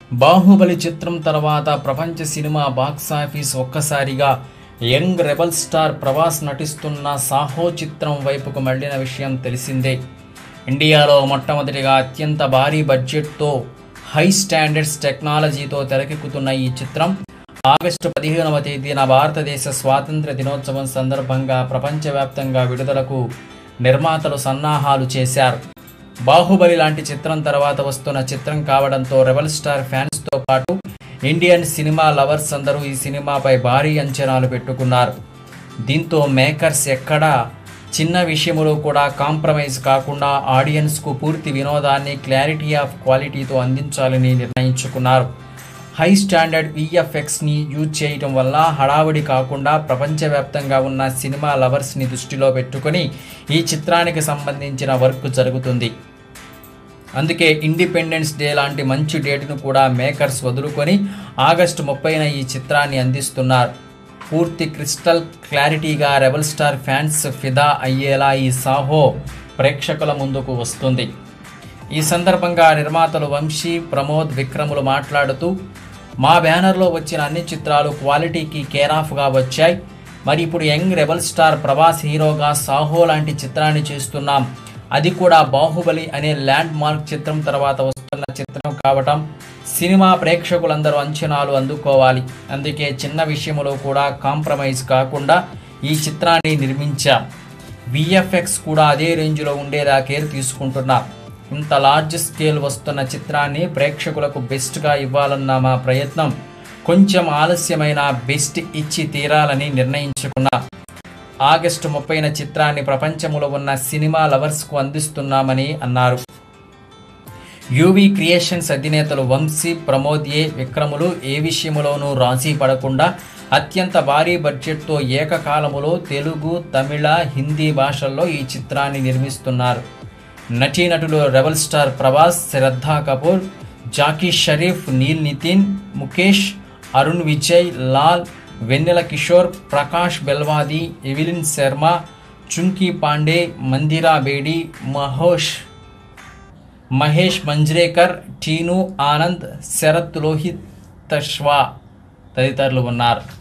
బాహుబలి చిత్రం తర్వాత ప్రపంచ సినిమా బాక్సాఫీస్ ఒక్కసారిగా యంగ్ రెబల్ స్టార్ ప్రభాస్ నటిస్తున్న సాహో చిత్రం వైపుకు మళ్లిన విషయం తెలిసిందే ఇండియాలో మొట్టమొదటిగా అత్యంత భారీ బడ్జెట్తో హై స్టాండర్డ్స్ టెక్నాలజీతో తెరకెక్కుతున్న ఈ చిత్రం ఆగస్టు పదిహేనవ తేదీన భారతదేశ స్వాతంత్ర దినోత్సవం సందర్భంగా ప్రపంచవ్యాప్తంగా విడుదలకు నిర్మాతలు సన్నాహాలు చేశారు బాహుబలి లాంటి చిత్రం తర్వాత వస్తున్న చిత్రం కావడంతో రెబల్ స్టార్ ఫ్యాన్స్తో పాటు ఇండియన్ సినిమా లవర్స్ అందరూ ఈ సినిమాపై భారీ అంచనాలు పెట్టుకున్నారు దీంతో మేకర్స్ ఎక్కడా చిన్న విషయములో కూడా కాంప్రమైజ్ కాకుండా ఆడియన్స్కు పూర్తి వినోదాన్ని క్లారిటీ ఆఫ్ క్వాలిటీతో అందించాలని నిర్ణయించుకున్నారు హై స్టాండర్డ్ విఎఫ్ఎక్స్ని యూజ్ చేయటం వల్ల హడావుడి కాకుండా ప్రపంచవ్యాప్తంగా ఉన్న సినిమా లవర్స్ని దృష్టిలో పెట్టుకొని ఈ చిత్రానికి సంబంధించిన వర్క్ జరుగుతుంది అందుకే ఇండిపెండెన్స్ డే లాంటి మంచి డేట్ను కూడా మేకర్స్ వదులుకొని ఆగస్టు ముప్పైన ఈ చిత్రాన్ని అందిస్తున్నారు పూర్తి క్రిస్టల్ క్లారిటీగా రెబల్ స్టార్ ఫ్యాన్స్ ఫిదా అయ్యేలా ఈ సాహో ప్రేక్షకుల ముందుకు వస్తుంది ఈ సందర్భంగా నిర్మాతలు వంశీ ప్రమోద్ విక్రములు మాట్లాడుతూ మా బ్యానర్లో వచ్చిన అన్ని చిత్రాలు క్వాలిటీకి కేర్ ఆఫ్గా వచ్చాయి మరి ఇప్పుడు యంగ్ రెబల్ స్టార్ ప్రభాస్ హీరోగా సాహో లాంటి చిత్రాన్ని చేస్తున్నాం అది కూడా బాహుబలి అనే ల్యాండ్ మార్క్ చిత్రం తర్వాత వస్తున్న చిత్రం కావటం సినిమా ప్రేక్షకులందరూ అంచనాలు అందుకోవాలి అందుకే చిన్న విషయంలో కూడా కాంప్రమైజ్ కాకుండా ఈ చిత్రాన్ని నిర్మించాం విఎఫ్ఎక్స్ కూడా అదే రేంజ్లో ఉండేలా కేర్ తీసుకుంటున్నాం ఇంత లార్జ్ స్కేల్ వస్తున్న చిత్రాన్ని ప్రేక్షకులకు బెస్ట్గా ఇవ్వాలన్న మా ప్రయత్నం కొంచెం ఆలస్యమైన బెస్ట్ ఇచ్చి తీరాలని నిర్ణయించుకున్నాం ఆగస్టు ముప్పైన చిత్రాన్ని ప్రపంచంలో ఉన్న సినిమా లవర్స్కు అందిస్తున్నామని అన్నారు యూవి క్రియేషన్స్ అధినేతలు వంశీ ప్రమోద్ ఏ విక్రములు ఏ విషయములోనూ రాజీ పడకుండా అత్యంత భారీ బడ్జెట్తో ఏకకాలములో తెలుగు తమిళ హిందీ భాషల్లో ఈ చిత్రాన్ని నిర్మిస్తున్నారు నటీనటులు రెబల్ స్టార్ ప్రభాస్ శ్రద్ధా కపూర్ జాకీ షరీఫ్ నీల్ నితిన్ ముఖేష్ అరుణ్ విజయ్ లాల్ వెన్నెల కిషోర్ ప్రకాష్ బెల్వాది ఎవిలిన్ శర్మ చుంకీ పాండే మందిరా బేడి మహోష్ మహేష్ మంజ్రేకర్ టీను ఆనంద్ శరత్ లోహిత్ తశ్వా తదితరులు ఉన్నారు